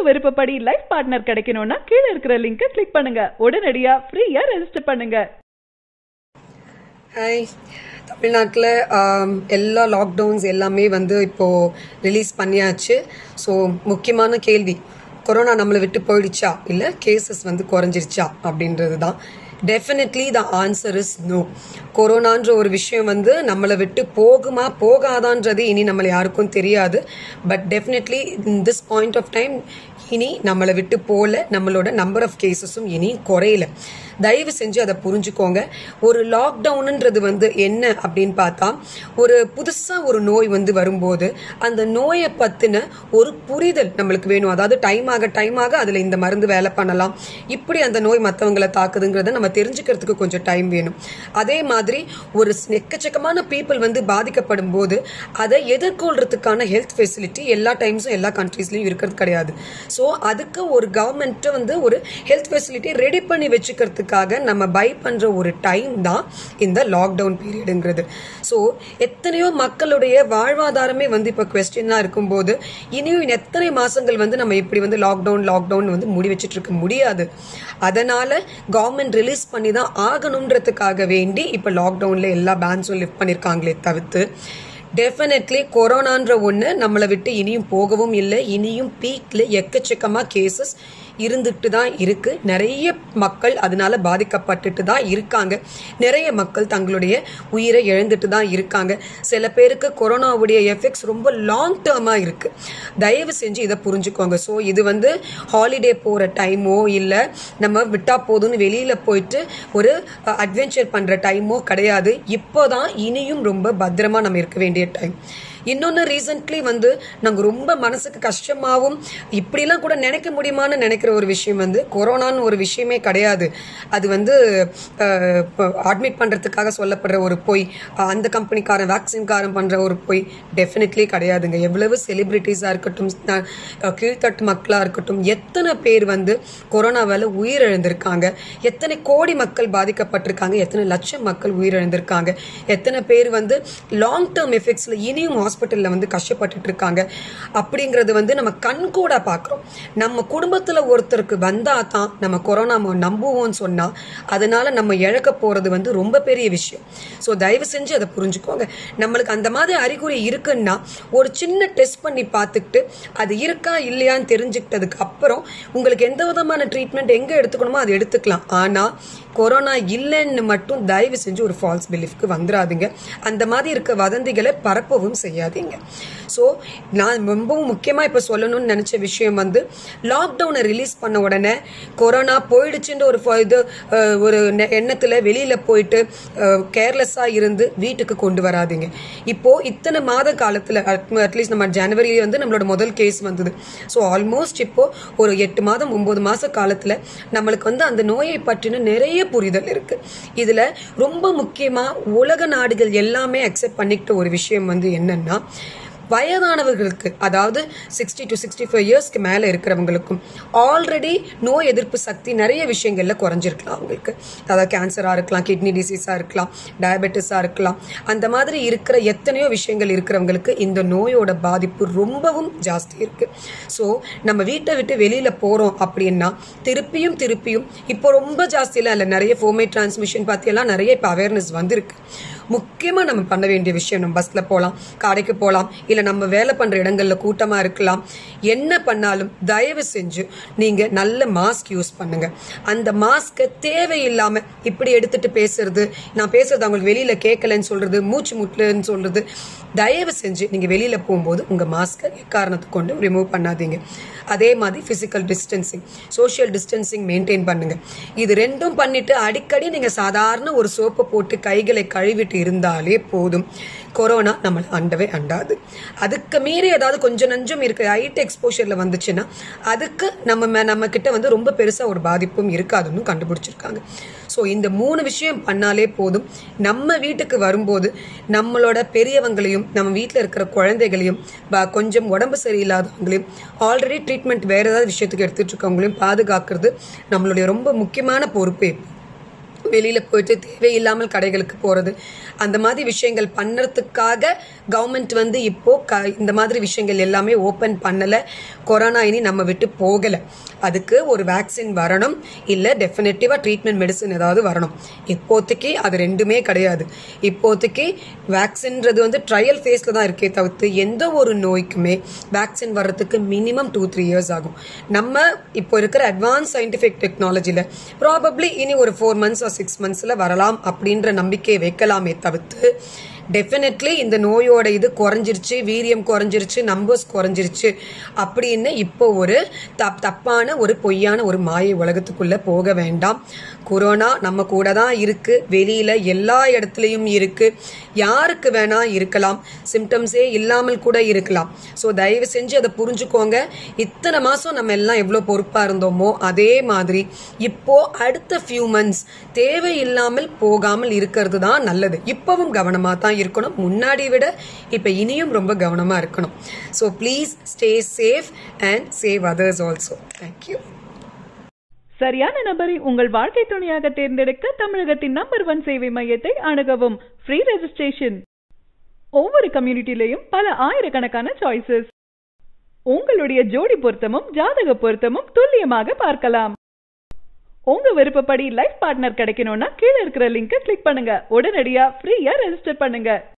விருப்பப்படி life partner கிடைக்கணும்னா கீழே இருக்கிற லிங்கை கிளிக் பண்ணுங்க உடனடியா ஃப்ரீயா ரெஜிஸ்டர் பண்ணுங்க ஹாய் தமிழ்நாட்டில் எல்லா லாக்டவுன்ஸ் எல்லாமே வந்து இப்போது ரிலீஸ் பண்ணியாச்சு ஸோ முக்கியமான கேள்வி கொரோனா நம்மளை விட்டு போயிடுச்சா இல்லை கேசஸ் வந்து குறைஞ்சிருச்சா அப்படின்றது தான் definitely the answer is no கொரோனான்ற ஒரு விஷயம் வந்து நம்மளை விட்டு போகுமா போகாதான்றது இனி நம்மளை யாருக்கும் தெரியாது but definitely in this point of time இனி நம்மளை விட்டு போகல நம்மளோட நம்பர் ஆஃப் கேசஸும் இனி குறையல தயவு செஞ்சு அதை புரிஞ்சுக்கோங்க ஒரு லாக்டவுனுன்றது வந்து என்ன அப்படின்னு பார்த்தா ஒரு புதுசாக ஒரு நோய் வந்து வரும்போது அந்த நோயை பற்றின ஒரு புரிதல் நம்மளுக்கு வேணும் அதாவது டைம் ஆக டைம் ஆக அதில் இந்த மருந்து வேலை பண்ணலாம் இப்படி அந்த நோய் மற்றவங்களை தாக்குதுங்கிறத நம்ம தெரிஞ்சுக்கிறதுக்கு கொஞ்சம் டைம் வேணும் அதே மாதிரி ஒரு எக்கச்சக்கமான பீப்புள் வந்து பாதிக்கப்படும் போது அதை எதிர்கொள்றதுக்கான ஹெல்த் ஃபெசிலிட்டி எல்லா டைம்ஸும் எல்லா கண்ட்ரீஸ்லையும் இருக்கிறது கிடையாது ஸோ அதுக்கு ஒரு கவர்மெண்ட்டு வந்து ஒரு ஹெல்த் ஃபெசிலிட்டி ரெடி பண்ணி வச்சுக்கிறதுக்காக நம்ம பை பண்ணுற ஒரு டைம் தான் இந்த லாக்டவுன் பீரியடுங்கிறது ஸோ எத்தனையோ மக்களுடைய வாழ்வாதாரமே வந்து இப்போ கொஸ்டினாக இருக்கும்போது இனியும் எத்தனை மாதங்கள் வந்து நம்ம இப்படி வந்து லாக்டவுன் லாக்டவுன் வந்து முடி வச்சுட்டு இருக்க முடியாது அதனால கவர்மெண்ட் ரிலீஸ் பண்ணி தான் ஆகணுன்றதுக்காக வேண்டி இப்போ லாக்டவுனில் எல்லா பேன்ஸும் லிஃப்ட் பண்ணியிருக்காங்களே தவிர்த்து டெஃபினெட்லி கொரோனான்ற ஒன்று நம்மளை விட்டு இனியும் போகவும் இல்லை இனியும் பீக்கில் எக்கச்சக்கமாக கேசஸ் இருந்துட்டு தான் இருக்கு நிறைய மக்கள் அதனால பாதிக்கப்பட்டுட்டு தான் இருக்காங்க நிறைய மக்கள் தங்களுடைய உயிரை இழந்துட்டு தான் இருக்காங்க சில பேருக்கு கொரோனாவுடைய எஃபெக்ட்ஸ் ரொம்ப லாங் டேர்மாக இருக்கு தயவு செஞ்சு இதை புரிஞ்சுக்கோங்க ஸோ இது வந்து ஹாலிடே போகிற டைமோ இல்லை நம்ம விட்டா போதும்னு வெளியில் போயிட்டு ஒரு அட்வென்ச்சர் பண்ணுற டைமோ கிடையாது இப்போ தான் இனியும் ரொம்ப பத்திரமா நம்ம இருக்க வேண்டிய டைம் இன்னொன்று ரீசெண்ட்லி வந்து நாங்கள் ரொம்ப மனசுக்கு கஷ்டமாகவும் இப்படிலாம் கூட நினைக்க முடியுமான்னு நினைக்கிற ஒரு விஷயம் வந்து கொரோனான்னு ஒரு விஷயமே கிடையாது அது வந்து அட்மிட் பண்ணுறதுக்காக சொல்லப்படுற ஒரு பொய் அந்த கம்பெனிக்காரன் வேக்சின்காரன் பண்ணுற ஒரு பொய் டெஃபினெட்லி கிடையாதுங்க எவ்வளவு செலிபிரிட்டிஸாக இருக்கட்டும் கீழ்த்தட்டு மக்களாக இருக்கட்டும் எத்தனை பேர் வந்து கொரோனாவால் உயிரிழந்திருக்காங்க எத்தனை கோடி மக்கள் பாதிக்கப்பட்டிருக்காங்க எத்தனை லட்சம் மக்கள் உயிரிழந்திருக்காங்க எத்தனை பேர் வந்து லாங் டேர்ம் எஃபெக்ட்ஸில் இனியும் ஹாஸ்பிட்டலில் வந்து கஷ்டப்பட்டுட்டு இருக்காங்க அப்படிங்கிறது வந்து நம்ம கண்கூட பார்க்குறோம் நம்ம குடும்பத்தில் ஒருத்தருக்கு வந்தால் தான் நம்ம கொரோனா நம்புவோம்னு சொன்னால் அதனால நம்ம இழக்க போகிறது வந்து ரொம்ப பெரிய விஷயம் ஸோ தயவு செஞ்சு அதை புரிஞ்சுக்கோங்க நம்மளுக்கு அந்த மாதிரி அறிகுறி இருக்குன்னா ஒரு சின்ன டெஸ்ட் பண்ணி பார்த்துக்கிட்டு அது இருக்கா இல்லையான்னு தெரிஞ்சுக்கிட்டதுக்கு அப்புறம் உங்களுக்கு எந்த விதமான ட்ரீட்மெண்ட் எங்கே எடுத்துக்கணுமோ அதை எடுத்துக்கலாம் ஆனால் கொரோனா இல்லைன்னு மட்டும் தயவு செஞ்சு ஒரு ஃபால்ஸ் பிலீஃப்க்கு வந்துடாதீங்க அந்த மாதிரி இருக்க வதந்திகளை பரப்பவும் செய்யாதீங்க ஸோ நான் ரொம்பவும் முக்கியமாக இப்போ சொல்லணும்னு நினச்ச விஷயம் வந்து லாக்டவுனை ரிலீஸ் பண்ண உடனே கொரோனா போயிடுச்சுன்ற ஒரு இது ஒரு எண்ணத்தில் வெளியில் போயிட்டு கேர்லெஸ்ஸாக இருந்து வீட்டுக்கு கொண்டு வராதிங்க இப்போது இத்தனை மாத காலத்தில் அட்லீஸ்ட் நம்ம ஜனவரி வந்து நம்மளோட முதல் கேஸ் வந்தது ஸோ ஆல்மோஸ்ட் இப்போது ஒரு எட்டு மாதம் ஒம்பது மாத காலத்தில் நம்மளுக்கு வந்து அந்த நோயை பற்றின நிறைய புரிதல் இருக்குது இதில் ரொம்ப முக்கியமாக உலக நாடுகள் எல்லாமே அக்செப்ட் பண்ணிக்கிட்ட ஒரு விஷயம் வந்து என்னன்னா வயதானவர்களுக்கு அதாவது சிக்ஸ்டி டு சிக்ஸ்டி ஃபைவ் இயர்ஸ்க்கு மேலே இருக்கிறவங்களுக்கும் ஆல்ரெடி நோய் எதிர்ப்பு சக்தி நிறைய விஷயங்களில் குறைஞ்சிருக்கலாம் அவங்களுக்கு அதாவது கேன்சராக இருக்கலாம் கிட்னி டிசீஸாக இருக்கலாம் டயபெட்டிஸாக இருக்கலாம் அந்த மாதிரி இருக்கிற எத்தனையோ விஷயங்கள் இருக்கிறவங்களுக்கு இந்த நோயோட பாதிப்பு ரொம்பவும் ஜாஸ்தி இருக்குது ஸோ நம்ம வீட்டை விட்டு வெளியில் போகிறோம் அப்படின்னா திருப்பியும் திருப்பியும் இப்போ ரொம்ப ஜாஸ்தியெல்லாம் இல்லை நிறைய ஃபோமே டிரான்ஸ்மிஷன் பற்றியெல்லாம் நிறைய இப்போ அவேர்னஸ் வந்திருக்கு முக்கியமாக நம்ம பண்ண வேண்டிய விஷயம் நம்ம பஸ்ஸில் போகலாம் கடைக்கு போகலாம் இல்லை நம்ம வேலை பண்ணுற இடங்களில் கூட்டமாக இருக்கலாம் என்ன பண்ணாலும் தயவு செஞ்சு நீங்கள் நல்ல மாஸ்க் யூஸ் பண்ணுங்கள் அந்த மாஸ்க்கை தேவையில்லாமல் இப்படி எடுத்துகிட்டு பேசுறது நான் பேசுறது அவங்களுக்கு வெளியில் கேட்கலன்னு சொல்கிறது மூச்சு முட்டலன்னு சொல்கிறது தயவு செஞ்சு நீங்கள் வெளியில் போகும்போது உங்கள் மாஸ்க்கை எக்காரணத்தை கொண்டு ரிமூவ் பண்ணாதீங்க அதே மாதிரி physical distancing social distancing maintain பண்ணுங்கள் இது ரெண்டும் பண்ணிவிட்டு அடிக்கடி நீங்கள் சாதாரண ஒரு சோப்பை போட்டு கைகளை கழுவிட்டு இருந்தாலே போதும் கொரோனா நம்மளை அண்டவே அண்டாது அதுக்கு மீறி ஏதாவது கொஞ்சம் நஞ்சம் இருக்கு ஹைட் எக்ஸ்போஷரில் வந்துச்சுன்னா அதுக்கு நம்ம நம்ம கிட்ட வந்து ரொம்ப பெருசாக ஒரு பாதிப்பும் இருக்காதுன்னு கண்டுபிடிச்சிருக்காங்க ஸோ இந்த மூணு விஷயம் பண்ணாலே போதும் நம்ம வீட்டுக்கு வரும்போது நம்மளோட பெரியவங்களையும் நம்ம வீட்டில் இருக்கிற குழந்தைகளையும் கொஞ்சம் உடம்பு சரியில்லாதவங்களையும் ஆல்ரெடி ட்ரீட்மெண்ட் வேற ஏதாவது விஷயத்துக்கு எடுத்துட்டு இருக்கவங்களையும் பாதுகாக்கிறது நம்மளுடைய ரொம்ப முக்கியமான பொறுப்பு வெளியில் போயிட்டு தேவையில்லாமல் கடைகளுக்கு போகிறது அந்த மாதிரி விஷயங்கள் பண்ணுறதுக்காக கவர்மெண்ட் வந்து இப்போ க இந்த மாதிரி விஷயங்கள் எல்லாமே ஓப்பன் பண்ணலை கொரோனா இனி நம்ம விட்டு போகல அதுக்கு ஒரு வேக்சின் வரணும் இல்ல டெஃபினட்டிவா ட்ரீட்மெண்ட் மெடிசன் ஏதாவது வரணும் இப்போதைக்கு அது ரெண்டுமே கிடையாது இப்போதைக்கு வேக்சின்றது வந்து ட்ரையல் ஃபேஸ்ல தான் இருக்கே தவிர்த்து எந்த ஒரு நோய்க்குமே வேக்சின் வர்றதுக்கு மினிமம் டூ த்ரீ இயர்ஸ் ஆகும் நம்ம இப்போ இருக்கிற அட்வான்ஸ் சயின்டிஃபிக் டெக்னாலஜியில் ப்ராபப்ளி இனி ஒரு ஃபோர் மந்த்ஸ் ஆர் சிக்ஸ் மந்த்ஸில் வரலாம் அப்படின்ற நம்பிக்கையை வைக்கலாமே தவிர்த்து டெஃபினெட்லி இந்த நோயோட இது குறைஞ்சிருச்சு வீரியம் குறைஞ்சிருச்சு நம்பர்ஸ் குறைஞ்சிருச்சு அப்படின்னு இப்போ ஒரு தப் தப்பான ஒரு பொய்யான ஒரு மாயை உலகத்துக்குள்ள போக வேண்டாம் கொரோனா நம்ம கூட தான் இருக்கு வெளியில எல்லா இடத்துலையும் இருக்கு யாருக்கு வேணா இருக்கலாம் சிம்டம்ஸே இல்லாமல் கூட இருக்கலாம் ஸோ தயவு செஞ்சு அதை புரிஞ்சுக்கோங்க இத்தனை மாசம் நம்ம எல்லாம் எவ்வளோ பொறுப்பா இருந்தோமோ அதே மாதிரி இப்போ அடுத்த ஃபியூ மந்த்ஸ் தேவையில்லாமல் போகாமல் இருக்கிறது தான் நல்லது இப்பவும் கவனமா தான் இருக்கணும் முன்னாடி விட இப்ப இனியும் ரொம்ப கவனமா இருக்கணும் so please stay safe and save others also thank you சரியான நபரை உங்கள் வாழ்க்கை துணையாக தேர்ந்தெடுக்க தமிழகத்தின் நம்பர் ஒன் சேவை மையத்தை அணுகவும் ஃப்ரீ ரெஜிஸ்ட்ரேஷன் ஒவ்வொரு கம்யூனிட்டிலையும் பல ஆயிரக்கணக்கான சாய்ஸஸ் உங்களுடைய ஜோடி பொருத்தமும் ஜாதக பொருத்தமும் துல்லியமாக பார்க்கலாம் உங்க விருப்பப்படி லைஃப் பார்ட்னர் கிடைக்கணும்னா கீழே இருக்கிற லிங்கை கிளிக் பண்ணுங்க உடனடியா ஃப்ரீயா ரெஜிஸ்டர் பண்ணுங்க